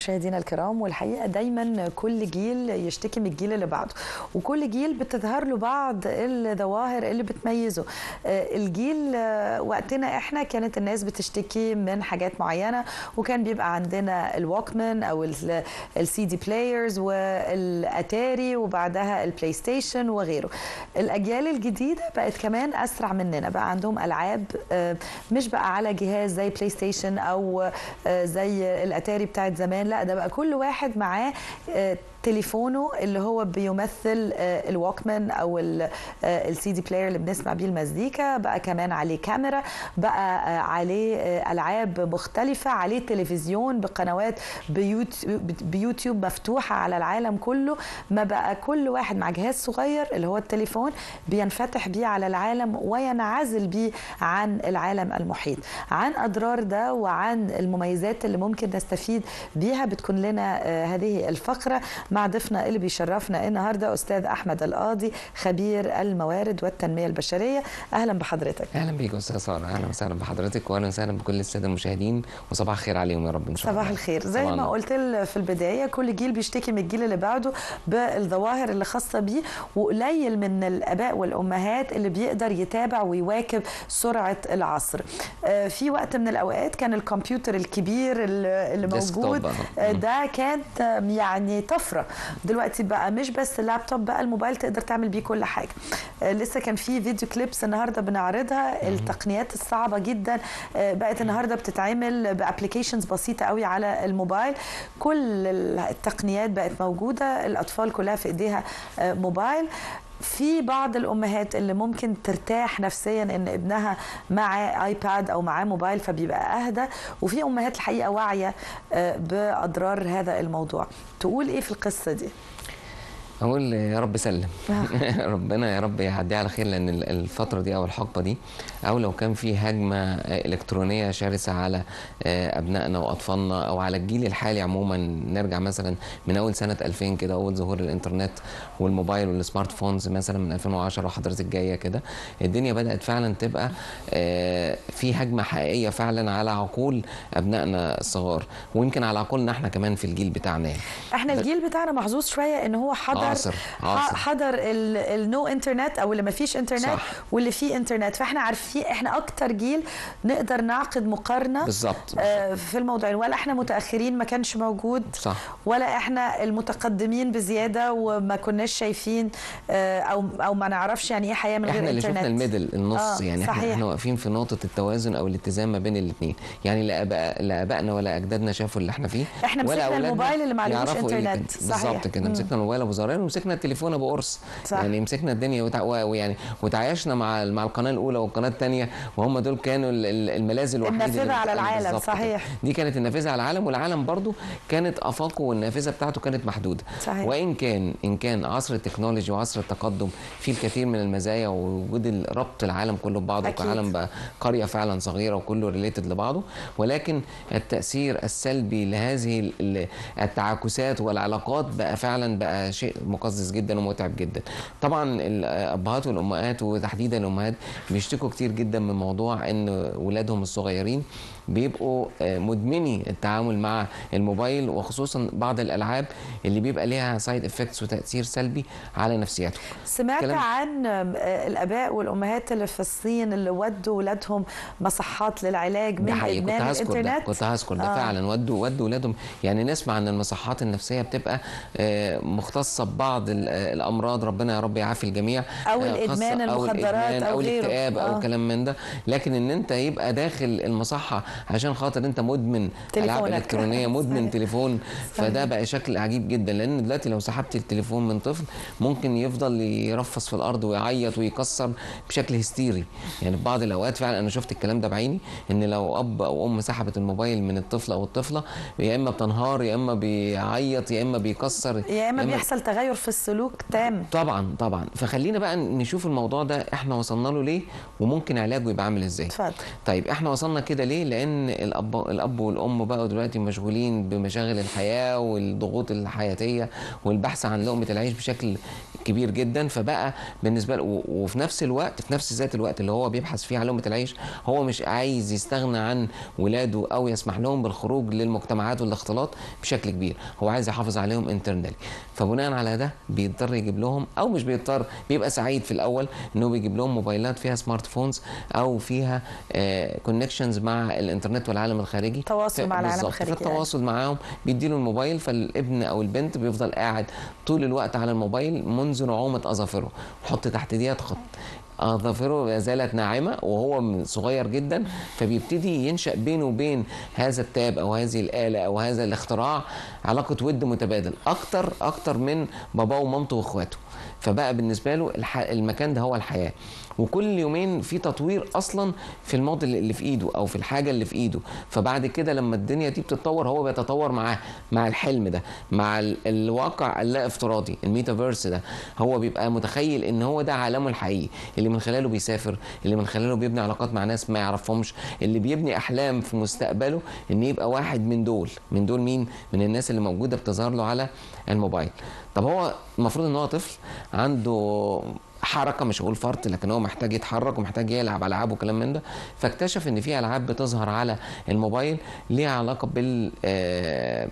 مشاهدينا الكرام والحقيقه دايما كل جيل يشتكي من الجيل اللي بعده وكل جيل بتظهر له بعض الظواهر اللي بتميزه آه، الجيل آه، وقتنا احنا كانت الناس بتشتكي من حاجات معينه وكان بيبقى عندنا الووكمان او السي دي بلايرز والاتاري وبعدها البلاي ستيشن وغيره الاجيال الجديده بقت كمان اسرع مننا بقى عندهم العاب آه، مش بقى على جهاز زي بلاي ستيشن او آه، زي الاتاري بتاعت زمان لا ده بقى كل واحد معاه آه، تليفونه اللي هو بيمثل آه، الووكمان او السي دي بلاير اللي بنسمع بيه المزيكا بقى كمان عليه كاميرا بقى آه، عليه آه، العاب مختلفه عليه تلفزيون بقنوات بيوتيوب, بيوتيوب مفتوحه على العالم كله ما بقى كل واحد مع جهاز صغير اللي هو التليفون بينفتح بيه على العالم وينعزل بيه عن العالم المحيط عن اضرار ده وعن المميزات اللي ممكن نستفيد بيها بتكون لنا آه، هذه الفقره مع ضيفنا اللي بيشرفنا النهارده استاذ احمد القاضي خبير الموارد والتنميه البشريه اهلا بحضرتك اهلا بيك استاذ ساره اهلا وسهلا بحضرتك واهلا وسهلا بكل الساده المشاهدين وصباح الخير عليهم يا رب ان شاء الله صباح الخير زي صباح ما النور. قلت ل- في البدايه كل جيل بيشتكي من الجيل اللي بعده بالظواهر اللي خاصه بيه وقليل من الاباء والامهات اللي بيقدر يتابع ويواكب سرعه العصر آه، في وقت من الاوقات كان الكمبيوتر الكبير اللي اللي ديسكتوب موجود بقى. آه، مم. ده كانت آه، يعني طفره دلوقتي بقى مش بس اللابتوب بقى الموبايل تقدر تعمل بيه كل حاجه آه، لسه كان في فيديو كليبس النهارده بنعرضها التقنيات الصعبه جدا آه، بقت النهارده بتتعمل بابلكيشنز بسيطه قوي على الموبايل كل التقنيات بقت موجوده الاطفال كلها في ايديها آه، موبايل في بعض الامهات اللي ممكن ترتاح نفسيا ان ابنها معاه ايباد او معاه موبايل فبيبقى اهدى وفي امهات الحقيقه واعيه آه، باضرار هذا الموضوع تقول ايه في القصه دي اقول يا رب سلم ربنا يا رب يعديها على خير لان ال- الفتره دي او الحقبه دي او لو كان في هجمه آه، الكترونيه شرسه على آه، ابنائنا واطفالنا او على الجيل الحالي عموما نرجع مثلا من اول سنه 2000 كده اول ظهور الانترنت والموبايل والسمارت فونز مثلا من 2010 وحضرتك جايه كده الدنيا بدات فعلا تبقى آه، في هجمه حقيقيه فعلا على عقول ابنائنا الصغار ويمكن على عقولنا احنا كمان في الجيل بتاعنا يعني. احنا الجيل بتاعنا محظوظ شويه ان هو حضر عاصر- ح- عاصر. حضر النو انترنت او اللي ما فيش انترنت صح. واللي فيه انترنت فاحنا عارفين احنا اكتر جيل نقدر نعقد مقارنه بالظبط آه، في الموضوعين ولا احنا متاخرين ما كانش موجود صح ولا احنا المتقدمين بزياده وما كناش شايفين آه، او او ما نعرفش يعني ايه حياه من غير احنا اللي انترنت شفنا الميدل النص آه، يعني احنا صحيح. احنا واقفين في نقطه التوازن او الاتزان ما بين الاثنين يعني لا أبا- لا ابائنا ولا اجدادنا شافوا اللي احنا فيه إحنا ولا مسكنا أولادنا الموبايل اللي معلوش يعرفوا إيه اللي إنترنت. كان- صحيح. بالظبط كده مم. مسكنا الموبايل ابو زرار ومسكنا التليفون ابو قرص صح. يعني مسكنا الدنيا وتع... و- ويعني وتعايشنا مع مع القناه الاولى والقناه الثانيه وهم دول كانوا ال- ال- الملاذ الوحيد النافذة اللي على بتتعمل العالم، بالظبط كده. صحيح. دي كانت النافذه على العالم والعالم برضو كانت افاقه والنافذه بتاعته كانت محدوده صحيح. وان كان ان كان عصر التكنولوجي وعصر التقدم فيه الكثير من المزايا ووجود ال- ربط العالم كله ببعضه أكيد. كعالم بقى قريه فعلا صغيره وكله ريليتد لبعضه ولكن التاثير السلبي لهذه ال- ال- التعاكسات والعلاقات بقى فعلا بقى شيء مقزز جدا ومتعب جدا طبعا الابهات والامهات وتحديدا الامهات بيشتكوا كتير جدا من موضوع ان ولادهم الصغيرين بيبقوا آه، مدمني التعامل مع الموبايل وخصوصا بعض الالعاب اللي بيبقى ليها سايد افكتس وتاثير سلبي على نفسياتهم سمعت كلام- عن آه، الاباء والامهات اللي في الصين اللي ودوا ولادهم مصحات للعلاج من ده حقيقي كنت ادمان هذكر ده الانترنت كنت هذكر ده آه. فعلا ودوا ودوا ولادهم يعني نسمع ان المصحات النفسيه بتبقى آه، مختصه ببعض ال- آه، الامراض ربنا يا رب يعافي الجميع أو آه، الإدمان، خاصة- المخدرات الإدمان أو او غيره. الاكتئاب او آه. كلام من ده لكن ان انت يبقى داخل المصحه عشان خاطر انت مدمن العاب تليفونك. الكترونيه مدمن صحيح. تليفون فده بقى شكل عجيب جدا لان دلوقتي لو سحبت التليفون من طفل ممكن يفضل يرفص في الارض ويعيط ويكسر بشكل هستيري يعني في بعض الاوقات فعلا انا شفت الكلام ده بعيني ان لو اب او ام سحبت الموبايل من الطفل او الطفله يا اما بتنهار يا اما بيعيط يا اما بيكسر يا اما بيحصل تغير في السلوك تام طبعا طبعا فخلينا بقى نشوف الموضوع ده احنا وصلنا له ليه وممكن علاجه يبقى عامل ازاي اتفضل طيب احنا وصلنا كده ليه؟ لان لان الاب الاب والام بقوا دلوقتي مشغولين بمشاغل الحياه والضغوط الحياتيه والبحث عن لقمه العيش بشكل كبير جدا فبقى بالنسبه له و- وفي نفس الوقت في نفس ذات الوقت اللي هو بيبحث فيه عن لقمه العيش هو مش عايز يستغنى عن ولاده او يسمح لهم بالخروج للمجتمعات والاختلاط بشكل كبير هو عايز يحافظ عليهم انترنالي فبناء على ده بيضطر يجيب لهم او مش بيضطر بيبقى سعيد في الاول انه بيجيب لهم موبايلات فيها سمارت فونز او فيها كونكشنز مع الانترنت والعالم الخارجي تواصل ف- مع العالم بالظبط. الخارجي، فالتواصل معاهم بيديله الموبايل فالابن او البنت بيفضل قاعد طول الوقت على الموبايل منذ نعومه اظافره حط تحت ديت خط اظافره ما زالت ناعمه وهو من صغير جدا فبيبتدي ينشا بينه وبين هذا التاب او هذه الاله او هذا الاختراع علاقه ود متبادل اكتر اكتر من باباه ومامته واخواته فبقى بالنسبه له الح... المكان ده هو الحياه وكل يومين في تطوير اصلا في الموديل اللي في ايده او في الحاجه اللي في ايده فبعد كده لما الدنيا دي بتتطور هو بيتطور معاه مع الحلم ده مع ال... الواقع اللا افتراضي الميتافيرس ده هو بيبقى متخيل ان هو ده عالمه الحقيقي اللي من خلاله بيسافر اللي من خلاله بيبني علاقات مع ناس ما يعرفهمش اللي بيبني احلام في مستقبله ان يبقى واحد من دول من دول مين من الناس اللي موجوده بتظهر له على الموبايل طب هو المفروض ان هو طفل عنده حركه مش هقول فرط لكن هو محتاج يتحرك ومحتاج يلعب العاب وكلام من ده فاكتشف ان في العاب بتظهر على الموبايل ليها علاقه بال آه،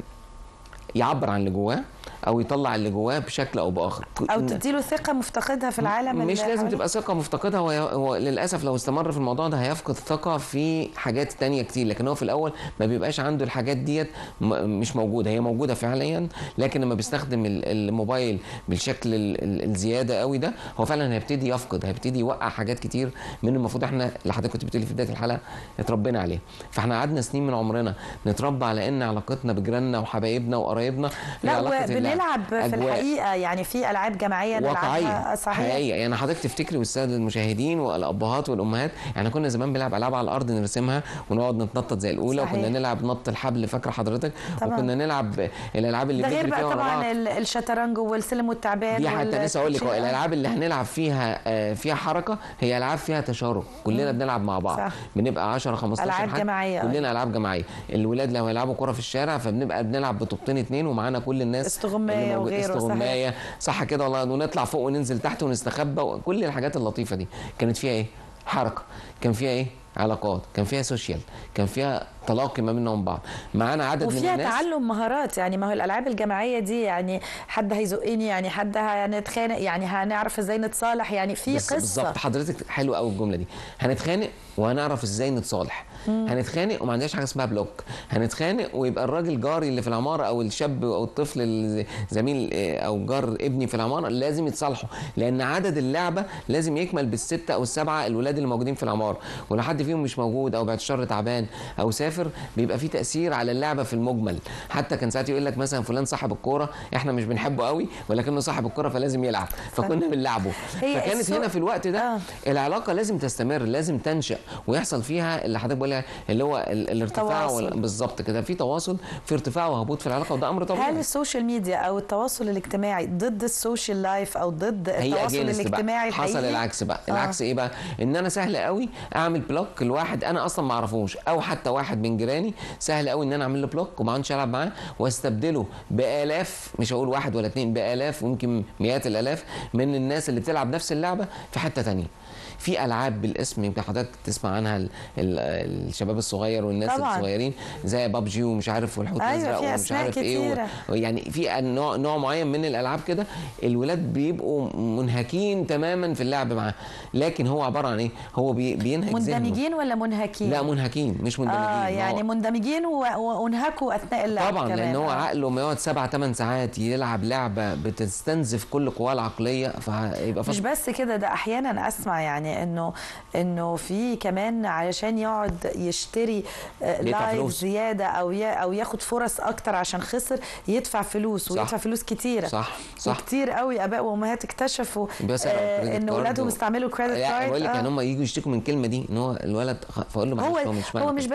يعبر عن اللي جواه او يطلع اللي جواه بشكل او باخر او تديله ثقه مفتقدها في العالم اللي مش لازم حواليه. تبقى ثقه مفتقدها هو, هو للاسف لو استمر في الموضوع ده هيفقد ثقه في حاجات تانية كتير لكن هو في الاول ما بيبقاش عنده الحاجات ديت م- مش موجوده هي موجوده فعليا لكن لما بيستخدم ال- الموبايل بالشكل ال- ال- الزياده قوي ده هو فعلا هيبتدي يفقد هيبتدي يوقع حاجات كتير من المفروض احنا اللي حضرتك كنت بتقولي في بدايه الحلقه اتربينا عليها فاحنا قعدنا سنين من عمرنا نتربى على ان علاقتنا بجيراننا وحبايبنا وقرايبنا هي لا علاقة اللعب. وبنلعب في أجواء. الحقيقه يعني في العاب جماعيه واقعيه نلعبها صحيح حقيقيه يعني حضرتك تفتكري والساده المشاهدين والابهات والامهات يعني كنا زمان بنلعب العاب على الارض نرسمها ونقعد نتنطط زي الاولى صحيح. وكنا نلعب نط الحبل فاكره حضرتك طبعاً. وكنا نلعب الالعاب اللي ده غير بنجري بقى فيها ورا بعض طبعا ال- الشطرنج والسلم والتعبان دي حتى لسه اقول لك والكوتشي. الالعاب اللي هنلعب فيها آه، فيها حركه هي العاب فيها تشارك كلنا بنلعب مع بعض صح. بنبقى 10 15 ألعاب حد جماعية، أيوة. كلنا العاب جماعيه الولاد لو هيلعبوا كره في الشارع فبنبقى بنلعب بطوبتين اتنين ومعانا كل الناس استغماية اللي موجود- وغيره، صحيح. استغمايه صح كده والله ونطلع فوق وننزل تحت ونستخبى وكل الحاجات اللطيفه دي كانت فيها ايه حركه كان فيها ايه علاقات كان فيها سوشيال كان فيها تلاقي ما بيننا وبين بعض معانا عدد من وفيها الناس تعلم مهارات يعني ما هو الالعاب الجماعيه دي يعني حد هيزقني يعني حد هنتخانق يعني هنعرف ازاي نتصالح يعني في بس قصه بالظبط حضرتك حلوه قوي الجمله دي هنتخانق وهنعرف ازاي نتصالح هنتخانق وما عندناش حاجه اسمها بلوك هنتخانق ويبقى الراجل جاري اللي في العماره او الشاب او الطفل الزميل آه، او جار ابني في العماره لازم يتصالحوا لان عدد اللعبه لازم يكمل بالسته او السبعه الولاد اللي موجودين في العماره ولو حد فيهم مش موجود او بعد الشر تعبان او سافر بيبقى في تاثير على اللعبه في المجمل حتى كان ساعات يقول لك مثلا فلان صاحب الكوره احنا مش بنحبه قوي ولكنه صاحب الكوره فلازم يلعب فكنا بنلعبه هي فكانت السوق- هنا في الوقت ده آه. العلاقه لازم تستمر لازم تنشا ويحصل فيها اللي حضرتك بقولها اللي هو ال- الارتفاع تواصل. وال- بالظبط كده في تواصل في ارتفاع وهبوط في العلاقه وده امر هل طبيعي السوشيال ميديا او التواصل الاجتماعي ضد السوشيال لايف او ضد هي التواصل against الاجتماعي بقى. حصل الحقيقي؟ العكس بقى آه. العكس ايه بقى ان انا سهل قوي اعمل بلوك لواحد انا اصلا ما اعرفوش او حتى واحد من جيراني سهل قوي ان انا اعمل له بلوك وما اقعدش العب معاه واستبدله بالاف مش هقول واحد ولا اتنين بالاف ويمكن مئات الالاف من الناس اللي بتلعب نفس اللعبه في حته تانية في العاب بالاسم يمكن حضرتك تسمع عنها ال ال الشباب الصغير والناس طبعاً. الصغيرين زي بابجي ومش عارف والحوت أيوة، الازرق في ومش أسماء عارف ايه كتيرة. و... يعني في نوع نوع معين من الالعاب كده الولاد بيبقوا منهكين تماما في اللعب معاه لكن هو عباره عن ايه هو بي بينهك ذهنه مندمجين ولا منهكين؟ لا منهكين مش مندمجين اه ما يعني هو- مندمجين و- وانهكوا اثناء اللعب طبعا كمان. لان هو آه. عقله ما يقعد سبع ثمان ساعات يلعب لعبه بتستنزف كل قواه العقليه فهيبقى مش فترة بس كده ده احيانا اسمع يعني انه انه في كمان علشان يقعد يشتري آه، يدفع لايف فلوس. زياده او ي- او ياخد فرص اكتر عشان خسر يدفع فلوس صح. ويدفع فلوس كتيره صح صح وكتير قوي اباء وامهات اكتشفوا بيسرقوا آه كريدت ان كارد اولادهم و- استعملوا كريدت لا كارد بقول لك آه. يعني هم يجوا يشتكوا من الكلمه دي ان هو الولد خ- فاقول له معلش هو هو مش هو معنى مش كده. بس بيشتكوا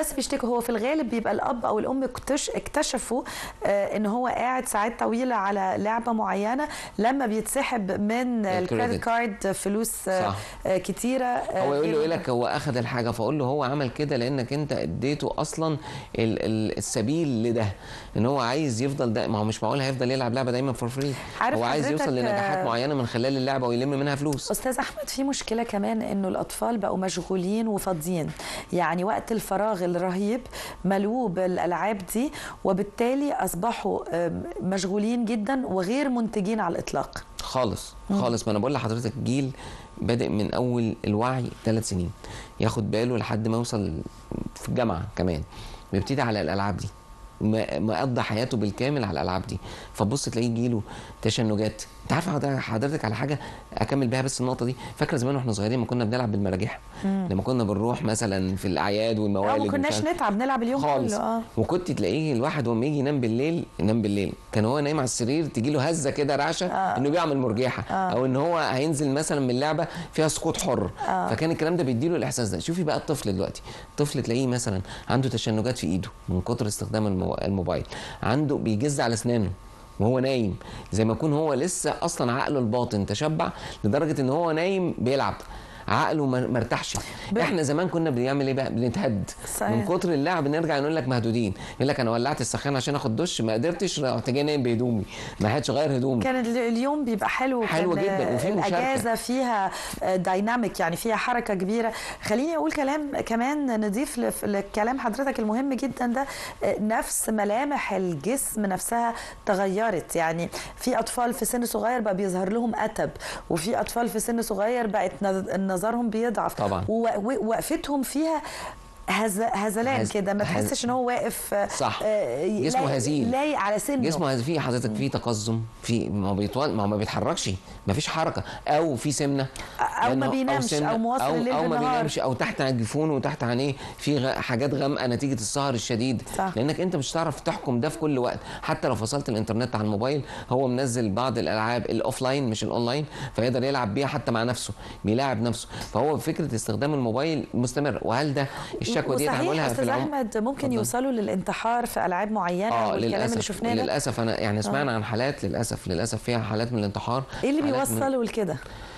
هو في الغالب بيبقى الاب او الام اكتش- اكتشفوا آه، ان هو قاعد ساعات طويله على لعبه معينه لما بيتسحب من الكريدت الكريدت. كارد فلوس آه، صح. آه، كتيره آه، هو يقول له غير- يقول لك هو اخذ الحاجه فاقول له هو عمل كده لانك انت اديته اصلا ال- ال- السبيل لده ان هو عايز يفضل ده ما هو مش معقول هيفضل يلعب لعبه دايما فور فري عارف هو عايز حضرتك، يوصل لنجاحات آه، معينه من خلال اللعبه ويلم منها فلوس استاذ احمد في مشكله كمان انه الاطفال بقوا مشغولين وفاضيين يعني وقت الفراغ الرهيب ملوه بالالعاب دي وبالتالي اصبحوا آم، مشغولين جدا وغير منتجين على الاطلاق خالص خالص ما انا بقول لحضرتك جيل بادئ من اول الوعي ثلاث سنين ياخد باله لحد ما يوصل في الجامعه كمان بيبتدي على الالعاب دي ما- مقضى حياته بالكامل على الالعاب دي فتبص تلاقيه جيله تشنجات انت عارف حضرتك- حضرتك على حاجه اكمل بيها بس النقطه دي فاكره زمان واحنا صغيرين ما كنا بنلعب بالمراجيح لما كنا بنروح مثلا في الاعياد أو والموالد ما كناش ومش عارف- نتعب نلعب اليوم خالص كله اه وكنت تلاقيه الواحد وما يجي ينام بالليل ينام بالليل كان هو نايم على السرير تجي له هزه كده رعشه آه. انه بيعمل مرجحه آه. او ان هو هينزل مثلا من لعبه فيها سقوط حر آه. فكان الكلام ده بيديله الاحساس ده شوفي بقى الطفل دلوقتي الطفل تلاقيه مثلا عنده تشنجات في ايده من كتر استخدام المو... الموبايل عنده بيجز على اسنانه وهو نايم زي ما يكون هو لسه اصلا عقله الباطن تشبع لدرجه ان هو نايم بيلعب عقله ما ما ارتاحش ب- احنا زمان كنا بنعمل ايه بقى بنتهد صحيح. من كتر اللعب نرجع نقول لك مهدودين يقول لك انا ولعت السخان عشان اخد دش ما قدرتش رحت جاي نايم بهدومي ما حدش غير هدومي كان ال- اليوم بيبقى حلو حلو كان جدا، وفي مشاركة. الاجازه فيها دايناميك يعني فيها حركه كبيره خليني اقول كلام كمان نضيف لف- لكلام حضرتك المهم جدا ده آه، نفس ملامح الجسم نفسها تغيرت يعني في اطفال في سن صغير بقى بيظهر لهم اتب وفي اطفال في سن صغير بقت نظ- نظرهم بيضعف طبعا. ووقفتهم فيها هز... هزلان هز- كده ما هز- تحسش ان هو واقف آه، صح. آه، جسمه لايق- هزيل. لايق على سنه جسمه هز- في حضرتك في تقزم في ما هو بيطول ما هو ما بيتحركش ما فيش حركه او في سمنه أو ما لأنه- بينامش، سمنة، أو مواصل أو الليل او ما بالنهار. بينامش او تحت جفونه وتحت عينيه في غ- حاجات غامقه نتيجه السهر الشديد صح. لانك انت مش هتعرف تحكم ده في كل وقت حتى لو فصلت الانترنت على الموبايل هو منزل بعض الالعاب الاوفلاين مش الاونلاين فيقدر يلعب بيها حتى مع نفسه بيلاعب نفسه فهو فكره استخدام الموبايل مستمر وهل ده الشكوى دي وصحيح هنقولها في استاذ العمر احمد ممكن اتفضل. يوصلوا للانتحار في العاب معينه اه والكلام اللي للاسف شفناه ده للاسف انا يعني سمعنا عن حالات للاسف للاسف فيها حالات من الانتحار ايه اللي حالات من- بيوصلوا لكده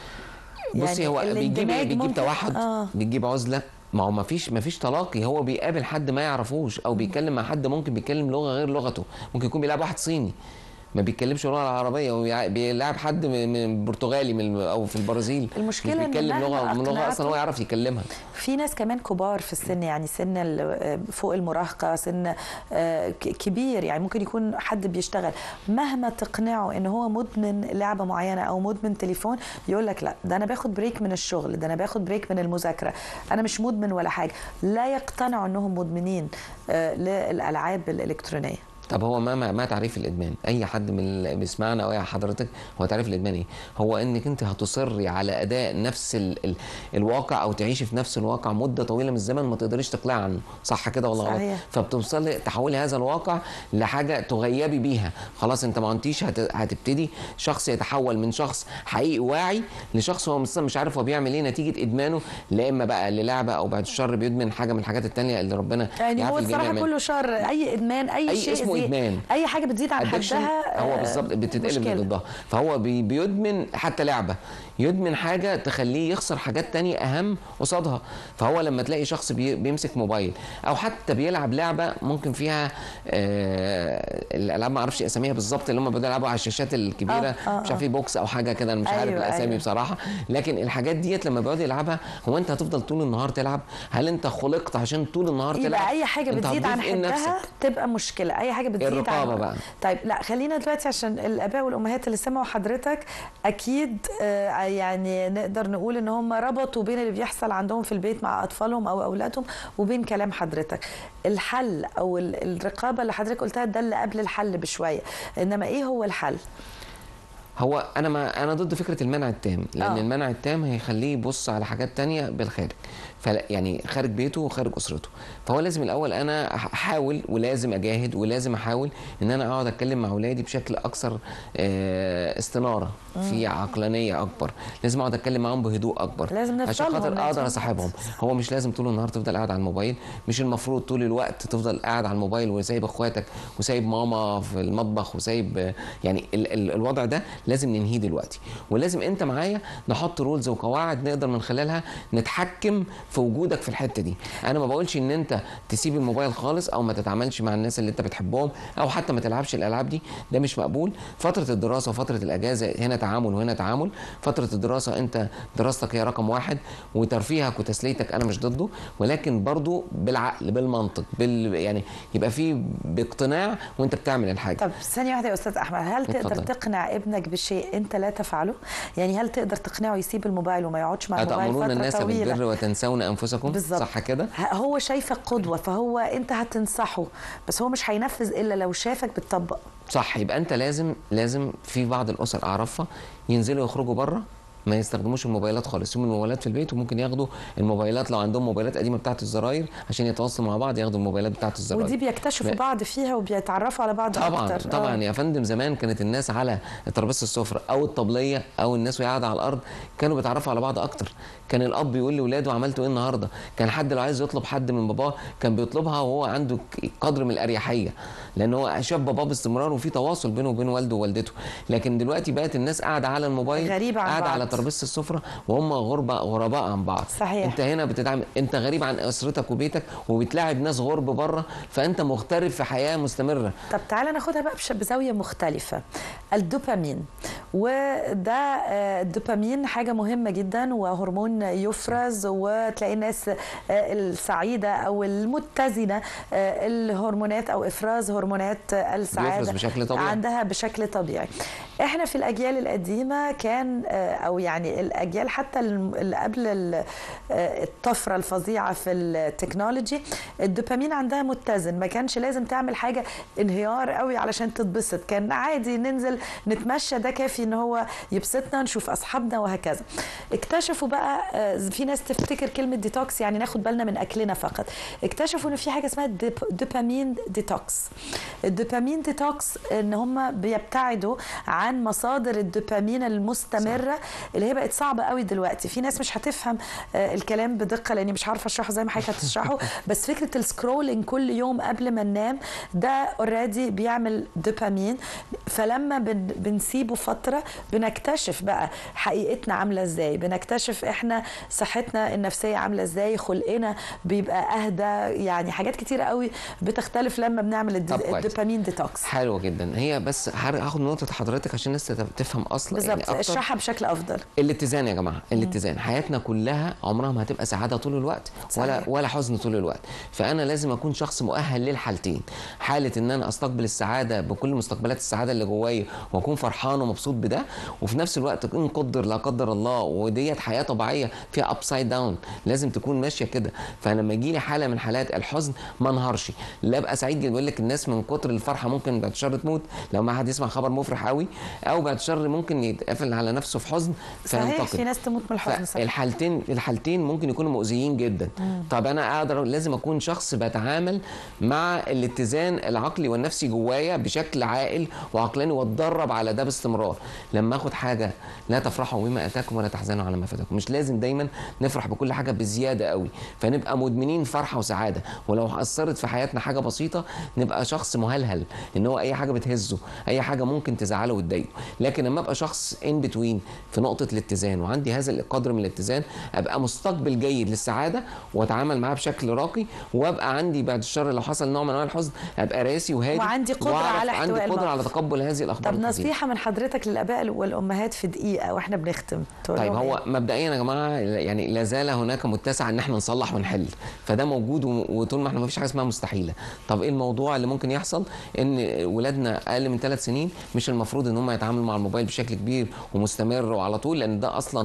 بصي هو بيجيب الاندماج بيجيب ممكن- توحد آه. بيجيب عزله ما هو ما فيش ما فيش تلاقي هو بيقابل حد ما يعرفوش او بيتكلم مع حد ممكن بيتكلم لغه غير لغته ممكن يكون بيلعب واحد صيني ما بيتكلمش اللغه العربيه هو بيع- بيلعب حد من من برتغالي من او في البرازيل المشكلة مش إن بيتكلم مهما لغه من لغه اصلا هو أقنعته- يعرف يكلمها في ناس كمان كبار في السن يعني سن ال- فوق المراهقه سن آه، ك- كبير يعني ممكن يكون حد بيشتغل مهما تقنعه ان هو مدمن لعبه معينه او مدمن تليفون يقول لك لا ده انا باخد بريك من الشغل ده انا باخد بريك من المذاكره انا مش مدمن ولا حاجه لا يقتنعوا انهم مدمنين آه، للالعاب الالكترونيه طب هو ما ما ما تعريف الادمان اي حد من اللي بيسمعنا او اي حضرتك هو تعريف الادمان ايه هو انك انت هتصري على اداء نفس ال ال الواقع او تعيشي في نفس الواقع مده طويله من الزمن ما تقدريش تقلعي عنه صح كده ولا غلط صحيح. فبتوصلي تحولي هذا الواقع لحاجه تغيبي بيها خلاص انت ما انتيش هت هتبتدي شخص يتحول من شخص حقيقي واعي لشخص هو مش مش عارف هو بيعمل ايه نتيجه ادمانه لا اما بقى للعبه او بعد الشر بيدمن حاجه من الحاجات التانية اللي ربنا يعني يعافي هو الجميع الصراحه منها. كله شر اي ادمان اي, أي شيء اسمه زي- إدمان. اي حاجه بتزيد عن addiction حدها هو آه، بالظبط بتتقلب مشكلة. ضدها فهو بي بيدمن حتى لعبه يدمن حاجه تخليه يخسر حاجات تانية اهم قصادها فهو لما تلاقي شخص بي بيمسك موبايل او حتى بيلعب لعبه ممكن فيها آه الالعاب ما اعرفش اساميها بالظبط اللي هم بيلعبوا على الشاشات الكبيره آه، آه، مش عارف ايه بوكس او حاجه كده انا مش عارف أيوة، الاسامي أيوة. بصراحه لكن الحاجات ديت لما بيقعد يلعبها هو انت هتفضل طول النهار تلعب هل انت خلقت عشان طول النهار تلعب يبقى اي حاجه أنت بتزيد هتضيف عن إيه حدها لنفسك؟ تبقى مشكله اي حاجه بتزيد الرقابة عن بقى. طيب لا خلينا دلوقتي عشان الاباء والامهات اللي سمعوا حضرتك اكيد آه، يعني نقدر نقول ان هم ربطوا بين اللي بيحصل عندهم في البيت مع اطفالهم او اولادهم وبين كلام حضرتك الحل او ال- الرقابه اللي حضرتك قلتها ده اللي قبل الحل بشويه انما ايه هو الحل هو انا ما انا ضد فكره المنع التام لان آه. المنع التام هيخليه يبص على حاجات تانية بالخارج فلا يعني خارج بيته وخارج اسرته فهو لازم الاول انا احاول ولازم اجاهد ولازم احاول ان انا اقعد اتكلم مع اولادي بشكل اكثر آه، استناره في عقلانيه اكبر لازم اقعد اتكلم معاهم بهدوء اكبر لازم عشان نفصلهم خاطر اقدر لازم. اصاحبهم هو مش لازم طول النهار تفضل قاعد على الموبايل مش المفروض طول الوقت تفضل قاعد على الموبايل وسايب اخواتك وسايب ماما في المطبخ وسايب آه، يعني ال ال الوضع ده لازم ننهيه دلوقتي ولازم انت معايا نحط رولز وقواعد نقدر من خلالها نتحكم في وجودك في الحته دي انا ما بقولش ان انت تسيب الموبايل خالص او ما تتعاملش مع الناس اللي انت بتحبهم او حتى ما تلعبش الالعاب دي ده مش مقبول فتره الدراسه وفتره الاجازه هنا تعامل وهنا تعامل فتره الدراسه انت دراستك هي رقم واحد وترفيهك وتسليتك انا مش ضده ولكن برضو بالعقل بالمنطق بال يعني يبقى في باقتناع وانت بتعمل الحاجه طب ثانية واحدة يا أستاذ أحمد هل تقدر اتفضل. تقنع ابنك بشيء أنت لا تفعله؟ يعني هل تقدر تقنعه يسيب الموبايل وما يقعدش مع الموبايل أتأمرون فترة الناس طويلة؟ بالبر وتنسون أنفسكم بالظبط. صح كده؟ ه- هو شايفك قدوة فهو أنت هتنصحه بس هو مش هينفذ إلا لو شافك بتطبق صح يبقى أنت لازم لازم في بعض الأسر أعرفها ينزلوا يخرجوا بره ما يستخدموش الموبايلات خالص يسيبوا الموبايلات في البيت وممكن ياخدوا الموبايلات لو عندهم موبايلات قديمه بتاعه الزراير عشان يتواصلوا مع بعض ياخدوا الموبايلات بتاعه الزراير ودي بيكتشفوا لا. بعض فيها وبيتعرفوا على بعض طبعا أكتر طبعا آه. يا فندم زمان كانت الناس على ترابيزه السفره او الطبليه او الناس وهي قاعده على الارض كانوا بيتعرفوا على بعض اكتر كان الاب يقول لاولاده عملتوا ايه النهارده كان حد لو عايز يطلب حد من باباه كان بيطلبها وهو عنده ك- قدر من الاريحيه لان هو شاف باباه باستمرار وفي تواصل بينه وبين والده ووالدته لكن دلوقتي بقت الناس قاعده على الموبايل غريبة عن قاعده بعض. على ترابيزه السفره وهم غربة غرباء عن بعض صحيح. انت هنا بتتعامل انت غريب عن اسرتك وبيتك وبتلاعب ناس غرب بره فانت مغترب في حياه مستمره طب تعالى ناخدها بقى بش- بزاويه مختلفه الدوبامين وده آه، الدوبامين حاجه مهمه جدا وهرمون يفرز وتلاقي الناس آه، السعيده او المتزنه آه، الهرمونات او افراز هرمونات آه، السعاده بيفرز بشكل طبيعي. عندها بشكل طبيعي احنا في الاجيال القديمه كان آه، او يعني الاجيال حتى الم- اللي قبل ال- آه، الطفره الفظيعه في التكنولوجي الدوبامين عندها متزن ما كانش لازم تعمل حاجه انهيار قوي علشان تتبسط كان عادي ننزل نتمشى ده كافي ان هو يبسطنا نشوف اصحابنا وهكذا اكتشفوا بقى آه، في ناس تفتكر كلمه ديتوكس يعني ناخد بالنا من اكلنا فقط اكتشفوا ان في حاجه اسمها ديب- دوبامين ديتوكس الدوبامين ديتوكس ان هم بيبتعدوا عن مصادر الدوبامين المستمره اللي هي بقت صعبه قوي دلوقتي في ناس مش هتفهم آه، الكلام بدقه لاني مش عارفه اشرحه زي ما حضرتك هتشرحه بس فكره السكرولينج كل يوم قبل ما ننام ده اوريدي بيعمل دوبامين فلما بن بنسيبه فتره بنكتشف بقى حقيقتنا عامله ازاي بنكتشف احنا صحتنا النفسيه عامله ازاي خلقنا بيبقى اهدى يعني حاجات كتيره قوي بتختلف لما بنعمل الد- طب كويس. الدوبامين ديتوكس حلوه جدا هي بس هر- هاخد نقطه حضرتك عشان الناس تت- تفهم اصلا بالظبط يعني أكتر. اشرحها بشكل افضل الاتزان يا جماعه الاتزان حياتنا كلها عمرها ما هتبقى سعاده طول الوقت ولا صحيح. ولا حزن طول الوقت فانا لازم اكون شخص مؤهل للحالتين حاله ان انا استقبل السعاده بكل مستقبلات السعاده اللي جوايا واكون فرحان ومبسوط بده وفي نفس الوقت ان قدر لا قدر الله وديت حياه طبيعيه فيها اب سايد داون لازم تكون ماشيه كده فلما يجي لي حاله من حالات الحزن ما انهارش لا ابقى سعيد جدا بيقول لك الناس من كتر الفرحه ممكن بعد شر تموت لو ما حد يسمع خبر مفرح قوي او بعد شر ممكن يتقفل على نفسه في حزن صحيح فينتقد في ناس تموت من الحزن صحيح الحالتين الحالتين ممكن يكونوا مؤذيين جدا طب انا اقدر لازم اكون شخص بتعامل مع الاتزان العقلي والنفسي جوايا بشكل عاقل وعقلاني واتدرب على ده باستمرار لما اخد حاجه لا تفرحوا بما اتاكم ولا تحزنوا على ما فاتكم مش لازم دايما نفرح بكل حاجه بزياده قوي فنبقى مدمنين فرحه وسعاده ولو اثرت في حياتنا حاجه بسيطه نبقى شخص مهلهل ان هو اي حاجه بتهزه اي حاجه ممكن تزعله وتضايقه لكن لما ابقى شخص ان بتوين في نقطه الاتزان وعندي هذا القدر من الاتزان ابقى مستقبل جيد للسعاده واتعامل معاها بشكل راقي وابقى عندي بعد الشر لو حصل نوع من انواع الحزن ابقى راسي وهادي وعندي قدرة وأعرف- على عندي احتواء قدره على الموقف. تقبل هذه الاخبار طب الحزينة. نصيحه من حضرتك للاباء والامهات في دقيقه واحنا بنختم تقول طيب لهم هو إيه؟ مبدئيا يا جماعه يعني لا زال هناك متسع ان احنا نصلح ونحل فده موجود و- وطول ما احنا ما فيش حاجه اسمها مستحيله طب ايه الموضوع اللي ممكن يحصل ان ولادنا اقل من ثلاث سنين مش المفروض ان هم يتعاملوا مع الموبايل بشكل كبير ومستمر وعلى طول لان ده اصلا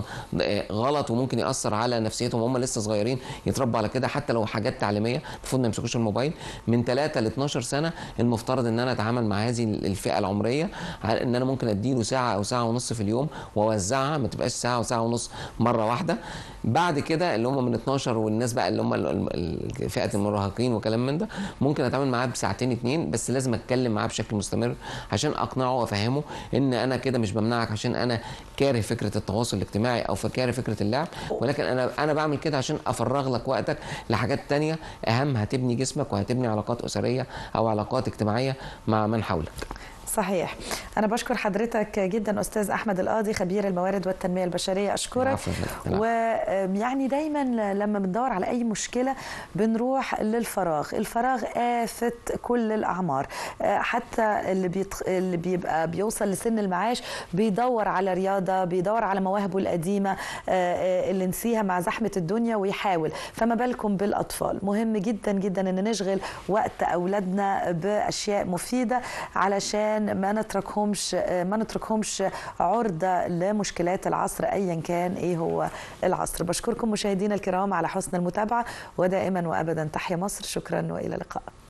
غلط وممكن ياثر على نفسيتهم وهم لسه صغيرين يتربوا على كده حتى لو حاجات تعليميه المفروض ما يمسكوش الموبايل من 3 ل 12 سنه المفترض ان انا اتعامل مع هذه الفئه العمريه على ان انا ممكن اديله ساعه ساعه او ساعه ونص في اليوم واوزعها ما تبقاش ساعه وساعه ونص مره واحده بعد كده اللي هم من 12 والناس بقى اللي هم ال- ال- ال- فئه المراهقين وكلام من ده ممكن اتعامل معاه بساعتين اتنين بس لازم اتكلم معاه بشكل مستمر عشان اقنعه وافهمه ان انا كده مش بمنعك عشان انا كاره فكره التواصل الاجتماعي او كاره فكره اللعب ولكن انا انا بعمل كده عشان افرغ لك وقتك لحاجات تانية اهم هتبني جسمك وهتبني علاقات اسريه او علاقات اجتماعيه مع من حولك صحيح أنا بشكر حضرتك جدا أستاذ أحمد القاضي خبير الموارد والتنمية البشرية أشكرك العفو يا فندم. ويعني دايما لما بندور على أي مشكلة بنروح للفراغ الفراغ آفة كل الأعمار آه، حتى اللي, بيتخ... اللي بيبقى بيوصل لسن المعاش بيدور على رياضة بيدور على مواهبه القديمة آه، آه، اللي نسيها مع زحمة الدنيا ويحاول فما بالكم بالأطفال مهم جدا جدا أن نشغل وقت أولادنا بأشياء مفيدة علشان ما نتركهمش ما نتركهمش عرضة لمشكلات العصر أيا كان إيه هو العصر بشكركم مشاهدينا الكرام على حسن المتابعة ودائما وأبدا تحيا مصر شكرا وإلى اللقاء